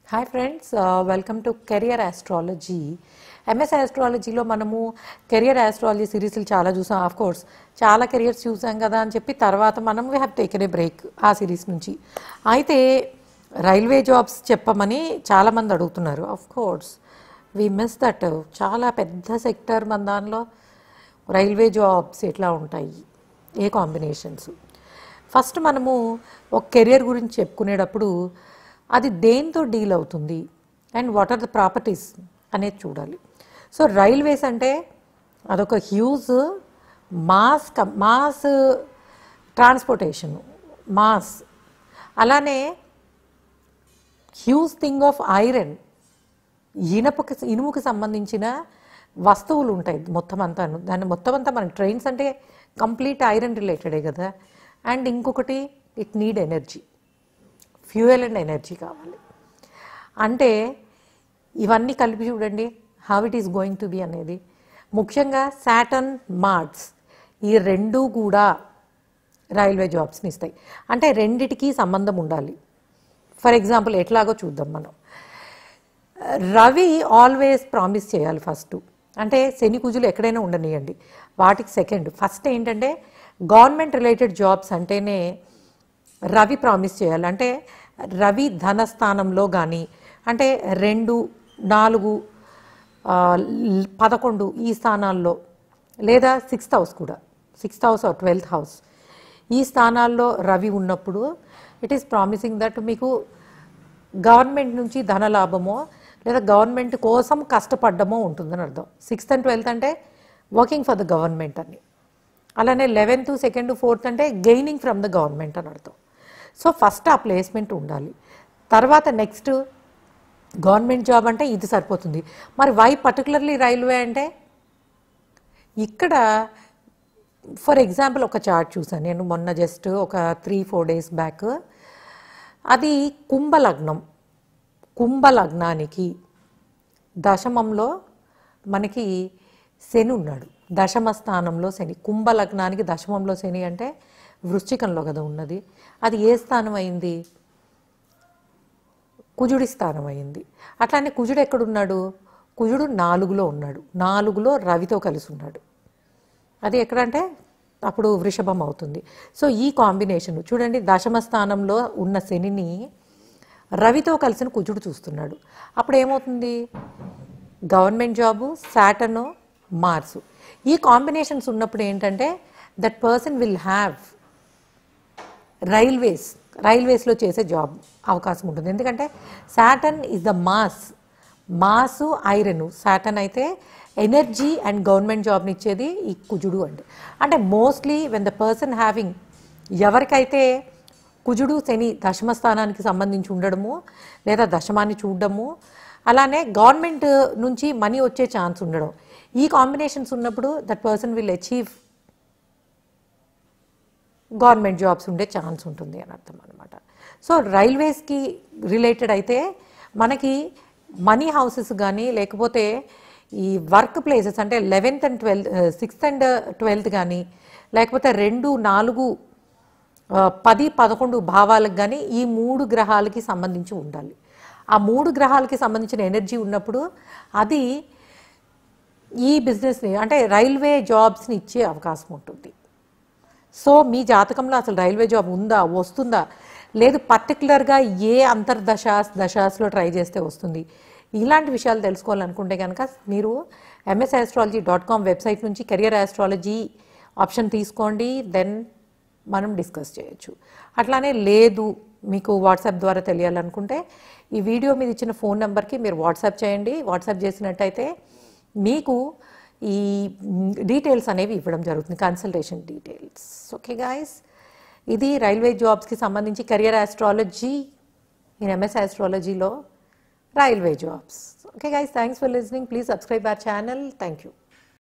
hi friends welcome to career astrology MS ఆస్ట్రాలజీలో మనము career astrology సిరీస్లు చాలా చూసాం ఆఫ్ కోర్స్ చాలా కెరియర్స్ చూసాం కదా అని చెప్పి తర్వాత మనం we have taken a break ఆ సిరీస్ నుంచి అయితే రైల్వే జాబ్స్ చెప్పమని చాలామంది అడుగుతున్నారు of course we miss that చాలా పెద్ద సెక్టర్ మన దానిలో రైల్వే జాబ్స్ ఎట్లా ఉంటాయి ఏ కాంబినేషన్స్ ఫస్ట్ మనము ఒక కెరియర్ గురించి చెప్పుకునేటప్పుడు అది దేంతో డీల్ అవుతుంది and what are the properties అనేది చూడాలి సో రైల్వేస్ అంటే అదొక huge mass mass transportation mass అలానే హ్యూజ్ థింగ్ ఆఫ్ ఐరన్ ఇనపకి ఇనుముకి సంబంధించిన వస్తువులు ఉంటాయి మొత్తం అంతా దాన్ని మొత్తం అంతా మన ట్రైన్స్ అంటే కంప్లీట్ ఐరన్ రిలేటెడే కదా అండ్ ఇంకొకటి it need energy fuel and energy కావాలి అంటే ఇవన్నీ కలిపి చూడండి how it is going to be అనేది ముఖ్యంగా సాటర్న్ మార్ట్స్ ఈ రెండు కూడా రైల్వే జాబ్స్ని ఇస్తాయి అంటే రెండిటికి సంబంధం ఉండాలి ఫర్ ఎగ్జాంపుల్ ఎట్లాగో చూద్దాం మనం రవి ఆల్వేస్ ప్రామిస్ చేయాలి ఫస్ట్ అంటే శని కుజులు ఎక్కడైనా ఉండనియండి వాటికి సెకండ్ ఫస్ట్ ఏంటంటే గవర్నమెంట్ రిలేటెడ్ జాబ్స్ అంటేనే రవి ప్రామిస్ చేయాలి అంటే రవి ధనస్థానంలో కానీ అంటే రెండు నాలుగు ఆ, ల్- పదకొండు ఈ స్థానాల్లో లేదా సిక్స్త్ హౌస్ కూడా sixth house or twelfth house ఈ స్థానాల్లో రవి ఉన్నప్పుడు ఇట్ ఈస్ ప్రామిసింగ్ దట్ మీకు గవర్నమెంట్ నుంచి ధన లాభమో లేదా గవర్నమెంట్ కోసం కష్టపడ్డమో ఉంటుందని అర్థం సిక్స్త్ అండ్ ట్వెల్త్ అంటే వర్కింగ్ ఫర్ ద గవర్నమెంట్ అని అలానే లెవెన్త్ సెకండ్ ఫోర్త్ అంటే గెయినింగ్ ఫ్రమ్ ద గవర్నమెంట్ అని అర్థం సో ఫస్ట్ ఆ ప్లేస్మెంట్ ఉండాలి తర్వాత నెక్స్ట్ గవర్నమెంట్ జాబ్ అంటే ఇది సరిపోతుంది మరి వై పర్టికులర్లీ రైల్వే అంటే ఇక్కడ ఫర్ ఎగ్జాంపుల్ ఒక చార్ట్ చూసాను నేను మొన్న జస్ట్ ఒక త్రీ ఫోర్ డేస్ బ్యాక్ అది కుంభలగ్నం కుంభలగ్నానికి దశమంలో మనకి శని ఉన్నాడు దశమ స్థానంలో శని కుంభలగ్నానికి దశమంలో శని అంటే వృశ్చికంలో కదా ఉన్నది అది ఏ స్థానం అయింది కుజుడి స్థానం అయింది అట్లానే కుజుడు ఎక్కడున్నాడు కుజుడు నాలుగులో ఉన్నాడు నాలుగులో రవితో కలిసి ఉన్నాడు అది ఎక్కడంటే అప్పుడు వృషభం అవుతుంది సో ఈ కాంబినేషన్ చూడండి దశమ స్థానంలో ఉన్న శనిని రవితో కలిసిన కుజుడు చూస్తున్నాడు అప్పుడు ఏమవుతుంది గవర్నమెంట్ జాబు సాటర్న్ మార్సు ఈ కాంబినేషన్స్ ఉన్నప్పుడు ఏంటంటే that person will have railways రైల్వేస్లో చేసే జాబ్ అవకాశం ఉంటుంది ఎందుకంటే Saturn is the mass mass iron Saturn అయితే ఎనర్జీ అండ్ గవర్నమెంట్ జాబ్ని ఇచ్చేది ఈ కుజుడు అండి అంటే mostly when the person having ఎవరికైతే కుజుడు శని దశమ స్థానానికి సంబంధించి ఉండడము లేదా దశమాన్ని చూడడము అలానే గవర్నమెంట్ నుంచి మనీ వచ్చే ఛాన్స్ ఉండడం ఈ కాంబినేషన్స్ ఉన్నప్పుడు that person will achieve government jobs ఉండే ఛాన్స్ ఉంటుంది అని అర్థం అనమాట సో రైల్వేస్కి రిలేటెడ్ అయితే మనకి మనీ హౌసెస్ కానీ లేకపోతే ఈ వర్క్ ప్లేసెస్ అంటే eleventh and twelfth sixth and twelfth కానీ లేకపోతే రెండు నాలుగు ఆ, పది పదకొండు భావాలకు కానీ ఈ మూడు గ్రహాలకి సంబంధించి ఉండాలి ఆ మూడు గ్రహాలకి సంబంధించిన ఎనర్జీ ఉన్నప్పుడు అది ఈ బిజినెస్ని అంటే రైల్వే జాబ్స్ని ఇచ్చే అవకాశం ఉంటుంది సో మీ జాతకంలో అసలు రైల్వే జాబ్ ఉందా వస్తుందా లేదు పర్టికులర్గా ఏ అంతర్దశాస్ దశాస్లో ట్రై చేస్తే వస్తుంది ఇలాంటి విషయాలు తెలుసుకోవాలనుకుంటే కనుక మీరు MS astrology dot com website నుంచి కెరియర్ ఆస్ట్రాలజీ ఆప్షన్ తీసుకోండి దెన్ మనం డిస్కస్ చేయొచ్చు అట్లానే లేదు మీకు వాట్సాప్ ద్వారా తెలియాలనుకుంటే ఈ వీడియో మీద ఇచ్చిన ఫోన్ నెంబర్కి మీరు వాట్సాప్ చేయండి వాట్సాప్ చేసినట్టయితే మీకు ఈ డీటెయిల్స్ అనేవి ఇవ్వడం జరుగుతుంది కన్సల్టేషన్ డీటెయిల్స్ ఓకే గాయస్ ఇది రైల్వే జాబ్స్కి సంబంధించి కెరియర్ ఆస్ట్రాలజీ ఇన్ ఎంఎస్ ఆస్ట్రాలజీలో railway jobs okay guys thanks for listening please subscribe our channel thank you